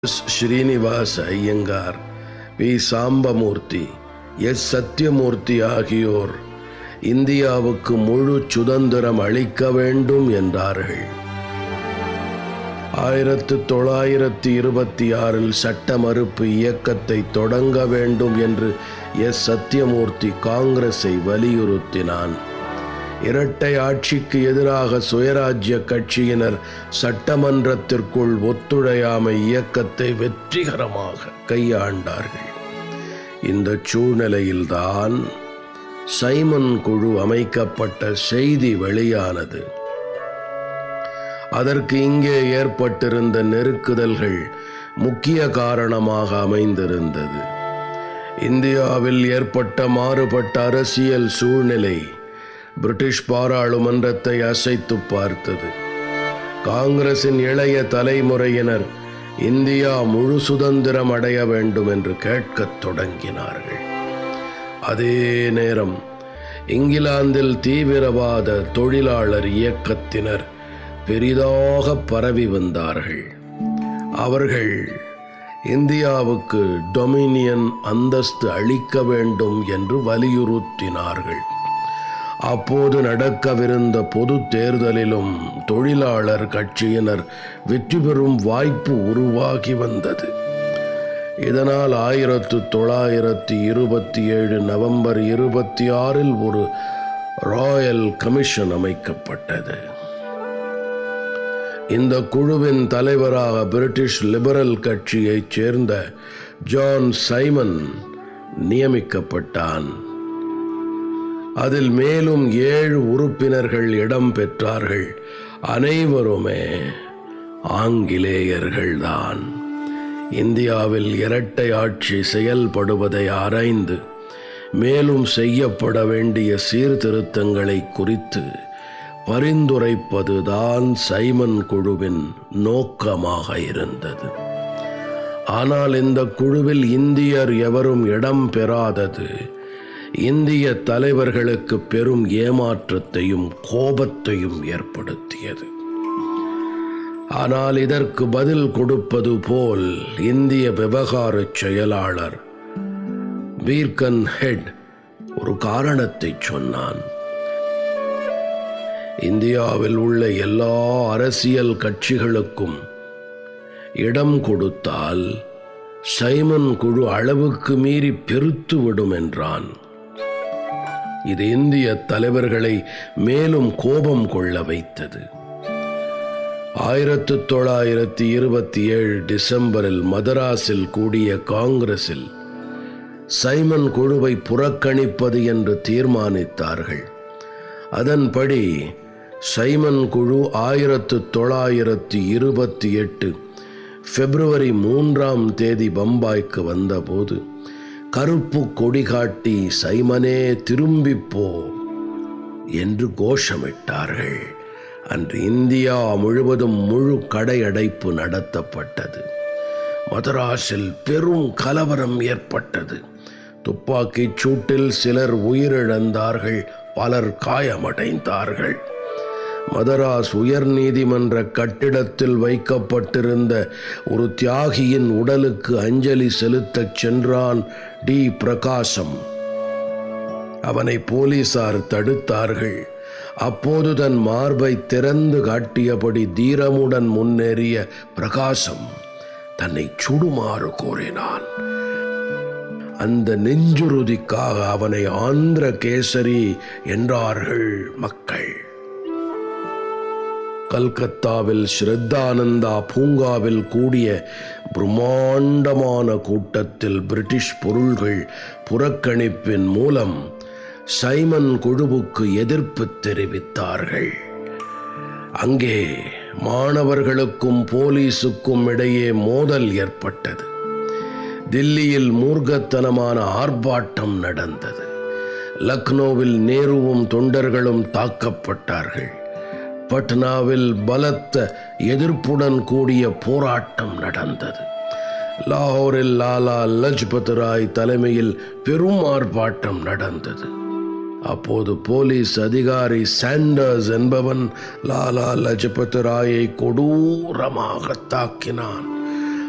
S Srinivasa Iyengar P Sambamurthy S Satyamurthy ஆகியோர் இந்தியாவுக்கு முழு சுதந்திரம் அளிக்க வேண்டும் என்றார்கள் ஆயிரத்து தொள்ளாயிரத்தி இருபத்தி ஆறில் சட்ட மறுப்பு இயக்கத்தை தொடங்க வேண்டும் என்று எஸ் சத்யமூர்த்தி காங்கிரஸை வலியுறுத்தினான் இரட்டை ஆட்சிக்கு எதிராக சுயராஜ்ய கட்சியினர் சட்டமன்றத்திற்குள் ஒத்துழையாமை இயக்கத்தை வெற்றிகரமாக கையாண்டார்கள் இந்த சூழ்நிலையில்தான் சைமன் குழு அமைக்கப்பட்ட செய்தி வெளியானது அதற்கு இங்கே ஏற்பட்டிருந்த நெருக்குதல்கள் முக்கிய காரணமாக அமைந்திருந்தது இந்தியாவில் ஏற்பட்ட மாறுபட்ட அரசியல் சூழ்நிலை பிரிட்டிஷ் பாராளுமன்றத்தை அசைத்து பார்த்தது காங்கிரசின் இளைய தலைமுறையினர் இந்தியா முழு சுதந்திரம் அடைய வேண்டும் என்று கேட்கத் தொடங்கினார்கள் அதே நேரம் இங்கிலாந்தில் தீவிரவாத தொழிலாளர் இயக்கத்தினர் பெரிதாக பரவி வந்தார்கள் அவர்கள் இந்தியாவுக்கு டொமினியன் அந்தஸ்து அளிக்க வேண்டும் என்று வலியுறுத்தினார்கள் அப்போது நடக்கவிருந்த பொது தேர்தலிலும் தொழிலாளர் கட்சியினர் வெற்றி பெறும் வாய்ப்பு உருவாகி வந்தது இதனால் ஆயிரத்து தொள்ளாயிரத்தி இருபத்தி ஏழு நவம்பர் இருபத்தி ஆறில் ஒரு ராயல் கமிஷன் அமைக்கப்பட்டது இந்த குழுவின் தலைவராக பிரிட்டிஷ் லிபரல் கட்சியைச் சேர்ந்த ஜான் சைமன் நியமிக்கப்பட்டான் அதில் மேலும் ஏழு உறுப்பினர்கள் இடம் பெற்றார்கள் அனைவருமே ஆங்கிலேயர்கள்தான் இந்தியாவில் இரட்டை ஆட்சி செயல்படுவதை ஆராய்ந்து மேலும் செய்யப்பட வேண்டிய சீர்திருத்தங்களை குறித்து பரிந்துரைப்பதுதான் சைமன் குழுவின் நோக்கமாக இருந்தது ஆனால் இந்த குழுவில் இந்தியர் எவரும் இடம் பெறாதது இந்திய தலைவர்களுக்கு பெரும் ஏமாற்றத்தையும் கோபத்தையும் ஏற்படுத்தியது ஆனால் இதற்கு பதில் கொடுப்பது போல் இந்திய விவகார செயலாளர் பீர்கன் ஹெட் ஒரு காரணத்தை சொன்னான் இந்தியாவில் உள்ள எல்லா அரசியல் கட்சிகளுக்கும் இடம் கொடுத்தால் சைமன் குழு அளவுக்கு மீறி பெருத்துவிடும் என்றான் இது இந்திய தலைவர்களை மேலும் கோபம் கொள்ள வைத்தது ஆயிரத்து தொள்ளாயிரத்தி இருபத்தி ஏழு டிசம்பரில் மதராஸில் கூடிய காங்கிரஸில் சைமன் குழுவை புறக்கணிப்பது என்று தீர்மானித்தார்கள் அதன்படி சைமன் குழு ஆயிரத்து தொள்ளாயிரத்தி இருபத்தி எட்டு பிப்ரவரி மூன்றாம் தேதி பம்பாய்க்கு வந்தபோது கருப்பு கொடி காட்டி சைமனே திரும்பிப்போ என்று கோஷமிட்டார்கள் அன்று இந்தியா முழுவதும் முழு கடையடைப்பு நடத்தப்பட்டது மதராஸில் பெரும் கலவரம் ஏற்பட்டது துப்பாக்கிச் சூட்டில் சிலர் உயிரிழந்தார்கள் பலர் காயமடைந்தார்கள் மதராஸ் உயர் நீதிமன்ற கட்டிடத்தில் வைக்கப்பட்டிருந்த ஒரு தியாகியின் உடலுக்கு அஞ்சலி செலுத்தச் சென்றான் டி பிரகாசம் அவனை போலீசார் தடுத்தார்கள் அப்போது தன் மார்பை திறந்து காட்டியபடி தீரமுடன் முன்னேறிய பிரகாசம் தன்னை சுடுமாறு கோரினான் அந்த நெஞ்சுறுதிக்காக அவனை ஆந்திர கேசரி என்றார்கள் மக்கள் கல்கத்தாவில் ஸ்ரத்தானந்தா பூங்காவில் கூடிய பிரம்மாண்டமான கூட்டத்தில் பிரிட்டிஷ் பொருள்கள் புறக்கணிப்பின் மூலம் சைமன் குழுவுக்கு எதிர்ப்பு தெரிவித்தார்கள் அங்கே மாணவர்களுக்கும் போலீசுக்கும் இடையே மோதல் ஏற்பட்டது தில்லியில் மூர்க்கத்தனமான ஆர்ப்பாட்டம் நடந்தது லக்னோவில் நேருவும் தொண்டர்களும் தாக்கப்பட்டார்கள் பட்னாவில் பலத்த எதிர்ப்புடன் கூடிய போராட்டம் நடந்தது லாகூரில் லாலா லஜ்பத் ராய் தலைமையில் பெரும் ஆர்ப்பாட்டம் நடந்தது அப்போது போலீஸ் அதிகாரி சாண்டர்ஸ் என்பவன் லாலா லஜபத் ராயை கொடூரமாக தாக்கினான்